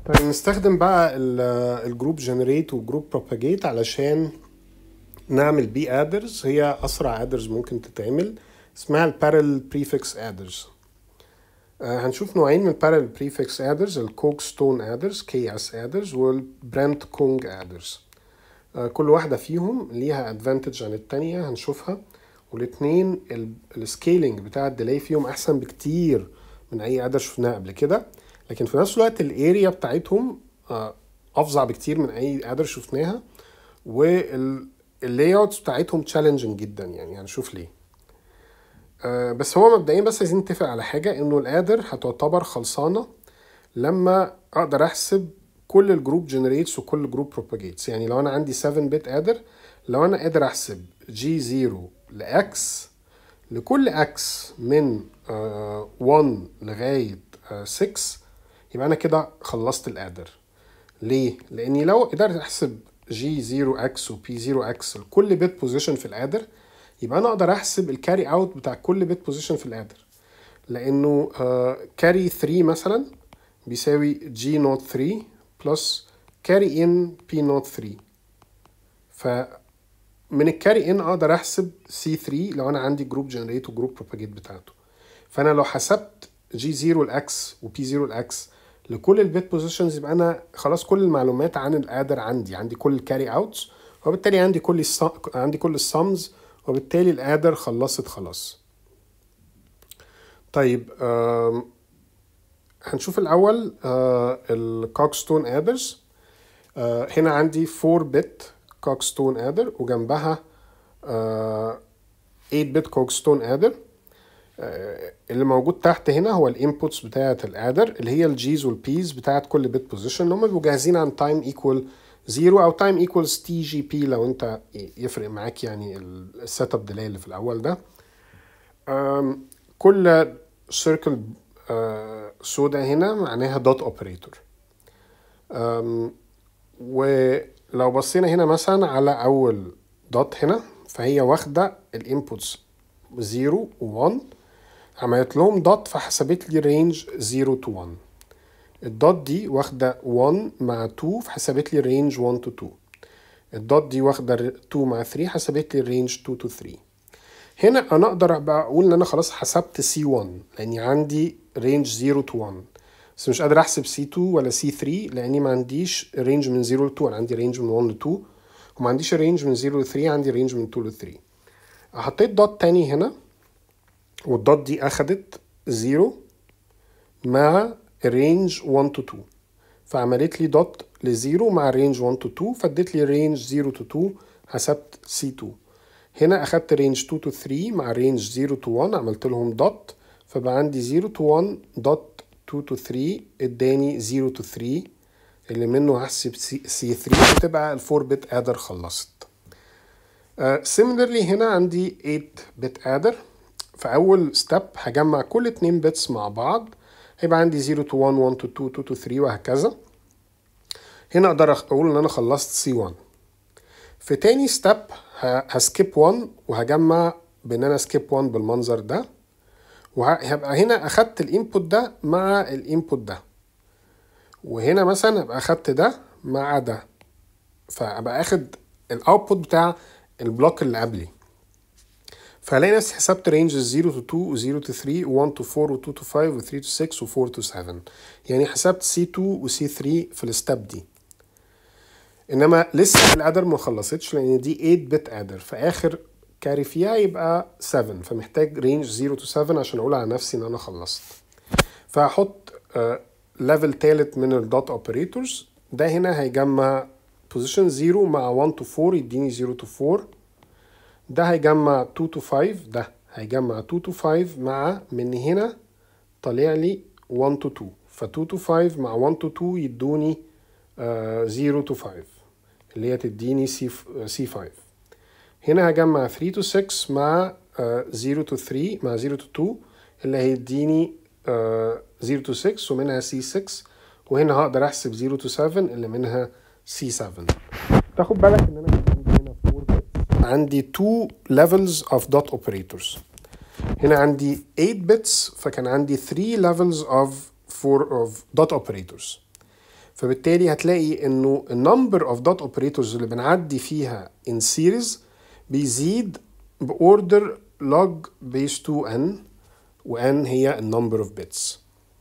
طيب نستخدم بقى الجروب جنريت وجروب بروباجيت علشان نعمل بي ادرز هي اسرع ادرز ممكن تتعمل اسمها البارل بريفكس ادرز هنشوف نوعين من البارل بريفكس ادرز الكوك ستون ادرز كي اس ادرز والبرنت كونج ادرز كل واحده فيهم ليها ادفانتج عن التانية هنشوفها والاتنين السكيلينج بتاع الديلي فيهم احسن بكتير من اي ادر شفناه قبل كده لكن في نفس الوقت الاريا بتاعتهم افظع بكتير من اي ادر شفناها واللاي اوتس بتاعتهم تشالنجنج جدا يعني هنشوف ليه بس هو مبدئيا بس عايزين نتفق على حاجه انه الادر هتعتبر خلصانه لما اقدر احسب كل الجروب جنريتس وكل جروب بروباجيتس يعني لو انا عندي 7 بت ادر لو انا قادر احسب جي 0 لاكس لكل اكس من 1 لغايه 6 يبقى انا كده خلصت الادر ليه لاني لو قدرت احسب جي 0 اكس وبي 0 اكس لكل بت بوزيشن في الادر يبقى انا اقدر احسب الكاري اوت بتاع كل بت بوزيشن في الادر لانه كاري 3 مثلا بيساوي جي نوت 3 بلس كاري ان بي نوت 3 ف من الكاري ان اقدر احسب سي 3 لو انا عندي جروب جنريت وجروب بروباجيت بتاعته فانا لو حسبت جي 0 الاكس وبي 0 الاكس لكل البيت بوزيشنز يبقى انا خلاص كل المعلومات عن الادر عندي عندي كل الكاري اوتس وبالتالي عندي كل الص... عندي كل السمز وبالتالي الادر خلصت خلاص طيب آه هنشوف الاول آه الكوكستون ادرز آه هنا عندي 4 بت كوكستون ادر وجنبها آه 8 بت كوكستون ادر اللي موجود تحت هنا هو الانبوتس بتاعه الادر اللي هي الجيز والبيز بتاعه كل بت بوزيشن اللي هم بيبقوا جاهزين عن تايم ايكوال زيرو او تايم ايكوالز تي جي بي لو انت يفرق معاك يعني السيت اب ديلي اللي في الاول ده كل سيركل سودا هنا معناها دوت اوبريتور ولو بصينا هنا مثلا على اول دوت هنا فهي واخده الانبوتس 0 و1 عملت لهم دوت فحسبت لي رينج 0 تو 1 الدوت دي واخده 1 مع 2 فحسبت لي رينج 1 تو 2 الدوت دي واخده 2 مع 3 حسبت لي رينج 2 تو 3 هنا انا اقدر بقى اقول ان انا خلاص حسبت سي 1 لاني عندي رينج 0 تو 1 بس مش قادر احسب سي 2 ولا سي 3 لاني ما عنديش رينج من 0 ل 2 انا عندي رينج من 1 ل 2 وما عنديش رينج من 0 ل 3 عندي رينج من 2 ل 3 حطيت دوت تاني هنا والدوت دي اخدت 0 مع رينج 1 تو 2 فعملت لي دوت لزيرو مع رينج 1 تو 2 فادت لي رينج 0 تو 2 حسبت سي 2 هنا اخدت رينج 2 تو 3 مع رينج 0 تو 1 عملت لهم دوت فبقى عندي 0 تو 1 دوت 2 تو 3 اداني 0 تو 3 اللي منه هحسب سي 3 وتبقى ال 4 بت ادر خلصت سيميلرلي uh, هنا عندي 8 بت ادر في اول ستيب هجمع كل 2 بتس مع بعض هيبقى عندي 0 تو 1 1 تو 2 2 تو 3 وهكذا هنا اقدر اقول ان انا خلصت سي 1 في تاني ستيب هسكيب 1 وهجمع بان انا سكيب 1 بالمنظر ده وهبقى هنا اخدت الانبوت ده مع الانبوت ده وهنا مثلا ابقى اخدت ده مع ده فابقى اخد الاوتبوت بتاع البلوك اللي قبلي فهلاقي نفسي حسبت رينج 0 تو 2 و 0 تو 3 و 1 تو 4 و 2 تو 5 و 3 تو 6 و 4 تو 7 يعني حسبت سي 2 و سي 3 في الستاب دي انما لسه الادر ما خلصتش لان دي 8 بت ادر فاخر كاري فيها يبقى 7 فمحتاج رينج 0 تو 7 عشان اقول على نفسي ان انا خلصت فهحط ليفل uh, تالت من الدوت اوبريتورز ده هنا هيجمع بوزيشن 0 مع 1 تو 4 يديني 0 تو 4 ده هيجمع 2 تو 5 ده هيجمع 2 تو 5 مع من هنا طالع لي 1 تو 2 ف 2 تو 5 مع 1 تو 2 يدوني 0 تو 5 اللي هي تديني سي سي 5 هنا هجمع 3 تو 6 مع 0 تو 3 مع 0 تو 2 اللي هيديني 0 تو 6 ومنها سي 6 وهنا هقدر احسب 0 تو 7 اللي منها سي 7 تاخد بالك ان انا عندي two levels of dot operators هنا عندي 8 bits فكان عندي 3 levels of 4 of dot operators فبالتالي هتلاقي انه النمبر اوف دوت اوبريتورز اللي بنعدي فيها ان سيريز بيزيد باوردر log base 2 n و n هي النمبر اوف بيتس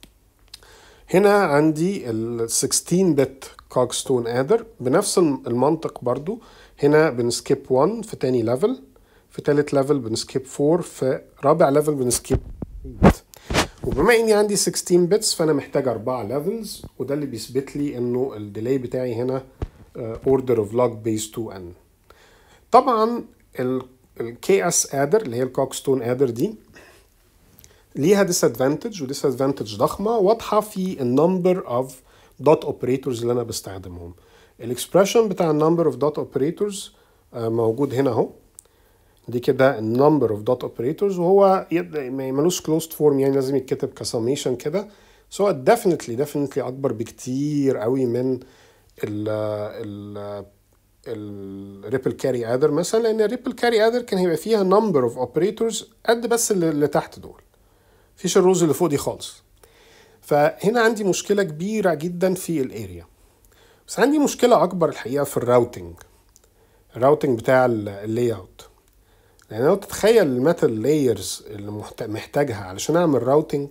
هنا عندي ال 16 بت كوكستون ادر بنفس المنطق برضو هنا بنسكيب 1 في تاني ليفل في تالت ليفل بنسكيب 4 في رابع ليفل بنسكيب 8 وبما اني عندي 16 بتس فانا محتاج 4 ليفلز وده اللي بيثبت لي انه الديلي بتاعي هنا اوردر اوف log بيس 2 n طبعا الكي اس ادر اللي هي الكوكستون ادر دي ليها disadvantage و disadvantage ضخمة واضحة في النمبر اوف دوت اوبريتورز اللي انا بستخدمهم الاكسبريشن بتاع النمبر اوف دوت اوبريتورز موجود هنا اهو دي كده النمبر اوف دوت اوبريتورز وهو ملوش كلوزد فورم يعني لازم يتكتب كسميشن كده سو so definitely definitely اكبر بكتير قوي من ال ال الريبل كاري ادر مثلا لان الريبل كاري ادر كان هيبقى فيها نمبر اوف اوبريتورز قد بس اللي, اللي تحت دول مفيش الروز اللي فوق دي خالص فهنا عندي مشكلة كبيرة جدا في الاريا بس عندي مشكلة أكبر الحقيقة في الراوتنج الراوتنج بتاع اللاي اوت لأن لو تتخيل الميتال لايرز اللي محتاجها علشان أعمل راوتنج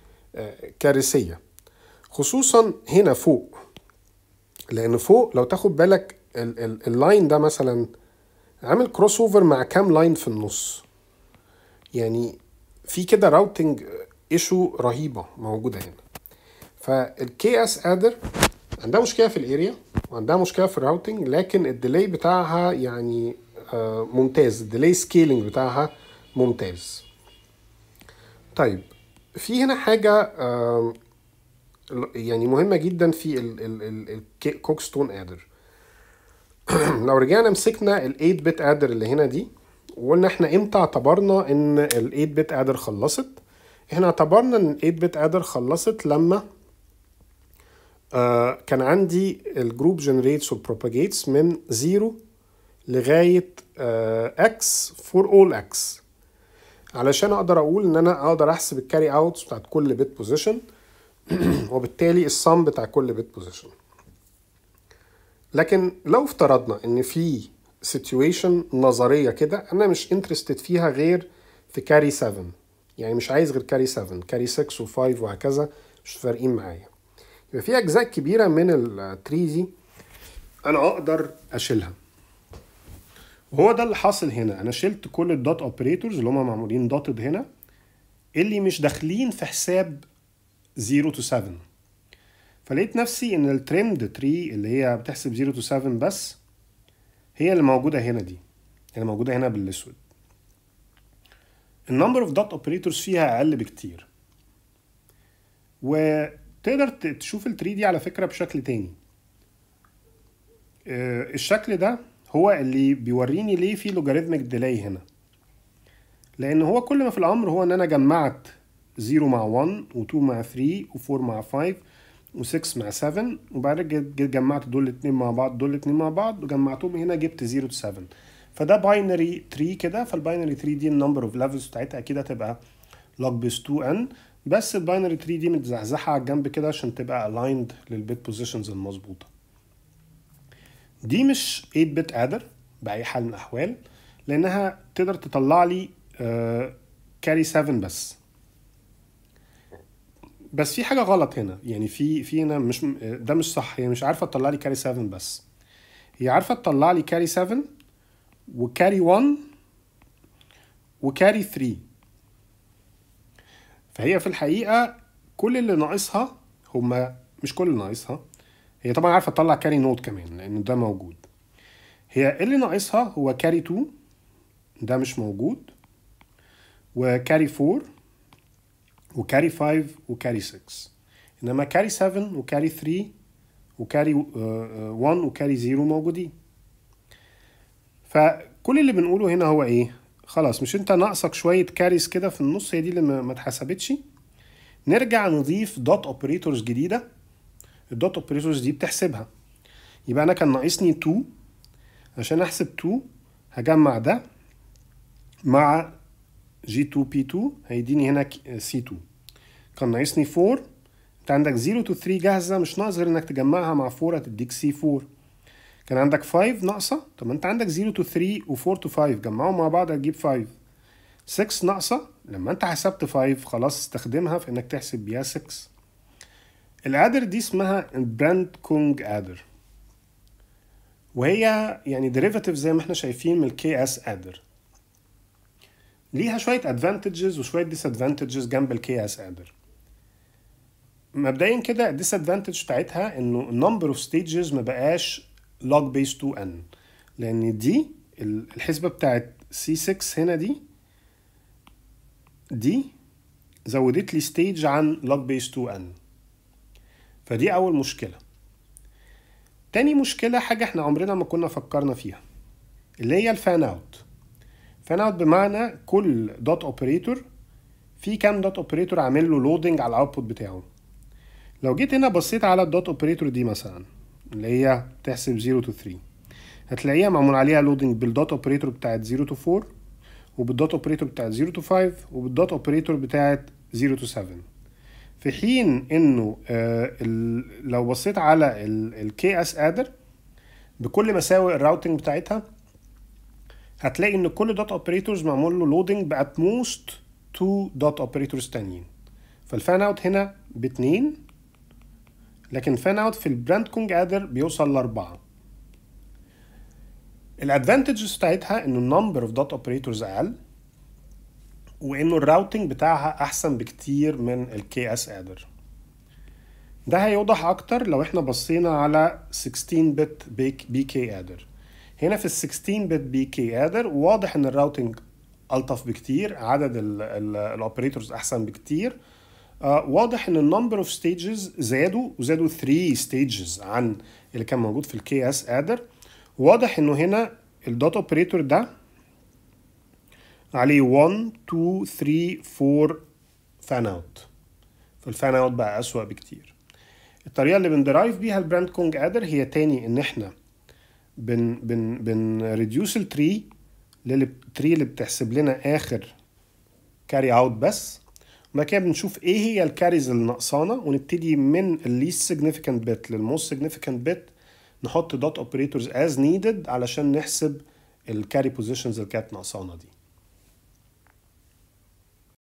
كارثية خصوصا هنا فوق لأن فوق لو تاخد بالك اللاين ده مثلا عامل كروس اوفر مع كام لاين في النص يعني في كده راوتنج ايشو رهيبه موجوده هنا فالكي اس ادر عندها مشكله في الاريا وعندها مشكله في الراوتنج لكن الديلي بتاعها يعني آه ممتاز الديلي سكيلينج بتاعها ممتاز طيب في هنا حاجه آه يعني مهمه جدا في الكوكستون ادر لو رجعنا مسكنا ال 8 بت ادر اللي هنا دي وقلنا احنا امتى اعتبرنا ان ال 8 بت ادر خلصت احنا اعتبرنا ان ال 8 بت ادر خلصت لما آه كان عندي الجروب جنريتس والبروباجيتس من 0 لغايه آه اكس فور اول اكس علشان اقدر اقول ان انا اقدر احسب الكاري اوتس بتاعت كل بت بوزيشن وبالتالي الصم بتاع كل بت بوزيشن لكن لو افترضنا ان في سيتويشن نظريه كده انا مش انترستد فيها غير في كاري 7 يعني مش عايز غير كاري 7 كاري 6 و5 وهكذا مش فارقين معايا يبقى في اجزاء كبيره من التري دي انا اقدر اشيلها وهو ده اللي حاصل هنا انا شلت كل الدوت اوبريتورز اللي هم معمولين دوتد هنا اللي مش داخلين في حساب 0 تو 7 فلقيت نفسي ان التريمد تري اللي هي بتحسب 0 تو 7 بس هي اللي موجوده هنا دي اللي موجوده هنا بالاسود النمبر اوف دوت اوبريتورز فيها اقل بكتير وتقدر تشوف التري دي على فكره بشكل تاني الشكل ده هو اللي بيوريني ليه في لوجاريتمك ديلاي هنا لان هو كل ما في الامر هو ان انا جمعت 0 مع 1 و2 مع 3 و4 مع 5 و6 مع 7 وبعد كده جمعت دول الاثنين مع بعض دول الاثنين مع بعض وجمعتهم هنا جبت 0 تو 7 فده باينري تري كده فالباينري تري دي النمبر اوف ليفلز بتاعتها اكيد هتبقى log بيس 2 ان بس الباينري تري دي متزحزحه على الجنب كده عشان تبقى الايند للبيت بوزيشنز المظبوطه دي مش 8 بت ادر باي حال من الاحوال لانها تقدر تطلع لي كاري 7 بس بس في حاجه غلط هنا يعني في في هنا مش ده مش صح هي مش عارفه تطلع لي كاري 7 بس هي عارفه تطلع لي كاري 7 وكاري 1 وكاري 3 فهي في الحقيقه كل اللي ناقصها هما مش كل اللي ناقصها هي طبعا عارفه تطلع كاري نوت كمان لان ده موجود هي اللي ناقصها هو كاري 2 ده مش موجود وكاري 4 وكاري 5 وكاري 6 انما كاري 7 وكاري 3 وكاري 1 وكاري 0 موجودين فكل اللي بنقوله هنا هو ايه خلاص مش انت ناقصك شويه كاريز كده في النص هي دي اللي ما اتحسبتش نرجع نضيف دوت اوبريتورز جديده الدوت اوبريتورز دي بتحسبها يبقى انا كان ناقصني 2 عشان احسب 2 هجمع ده مع جي 2 بي 2 هيديني هنا سي 2 كان ناقصني 4 انت عندك 0 to 3 جاهزه مش ناقص غير انك تجمعها مع 4 هتديك سي 4 كان عندك 5 ناقصه طب ما انت عندك 0 to 3 و4 to 5 جمعهم مع بعض هتجيب 5 6 ناقصه لما انت حسبت 5 خلاص استخدمها في انك تحسب بيها 6 الادر دي اسمها براند كونج ادر وهي يعني ديريفاتيف زي ما احنا شايفين من الكي اس ادر ليها شويه ادفانتجز وشويه ديس ادفانتجز جنب الكي اس ادر مبدئيا كده الديس ادفانتج بتاعتها انه النمبر اوف ستيجز ما بقاش log base 2 n لان دي الحسبه بتاعت سي 6 هنا دي دي زودت لي ستيج عن log base 2 n فدي اول مشكله تاني مشكله حاجه احنا عمرنا ما كنا فكرنا فيها اللي هي الفان اوت فان اوت بمعنى كل دوت اوبريتور في كام دوت اوبريتور عامل له لودنج على الاوتبوت بتاعه لو جيت هنا بصيت على الدوت اوبريتور دي مثلا اللي هي بتحسب 0 تو 3 هتلاقيها معمول عليها لودنج بالدوت اوبريتور بتاعت 0 تو 4 وبالدوت اوبريتور بتاعت 0 تو 5 وبالدوت اوبريتور بتاعت 0 تو 7 في حين انه آه لو بصيت على الكي اس ادر بكل مساوئ الراوتنج بتاعتها هتلاقي ان كل دوت اوبريتورز معمول له لودنج بات موست تو دوت اوبريتورز تانيين فالفان اوت هنا باتنين لكن فان اوت في البراند كونج ادر بيوصل لاربعه الادفانتجز بتاعتها انه النمبر اوف دوت اوبريتورز اقل وانه الراوتنج بتاعها احسن بكتير من الكي اس ادر ده هيوضح اكتر لو احنا بصينا على 16 بت بي كي ادر هنا في ال 16 بت بي كي ادر واضح ان الراوتنج الطف بكتير عدد الاوبريتورز احسن بكتير آه واضح ان النمبر اوف ستيجز زادوا وزادوا 3 ستيجز عن اللي كان موجود في الكي اس ادر واضح انه هنا الدوت اوبريتور ده عليه 1 2 3 4 فان اوت فالفان اوت بقى اسوأ بكتير الطريقه اللي بندرايف بيها البراند كونج ادر هي تاني ان احنا بن بن بن ريديوس التري للتري اللي بتحسب لنا اخر كاري اوت بس وبعد كده بنشوف ايه هي الكاريز اللي ناقصانا ونبتدي من الليست سيجنيفيكانت بت للموست سيجنيفيكانت بت نحط دوت اوبريتورز از نيدد علشان نحسب الكاري بوزيشنز اللي كانت ناقصانا دي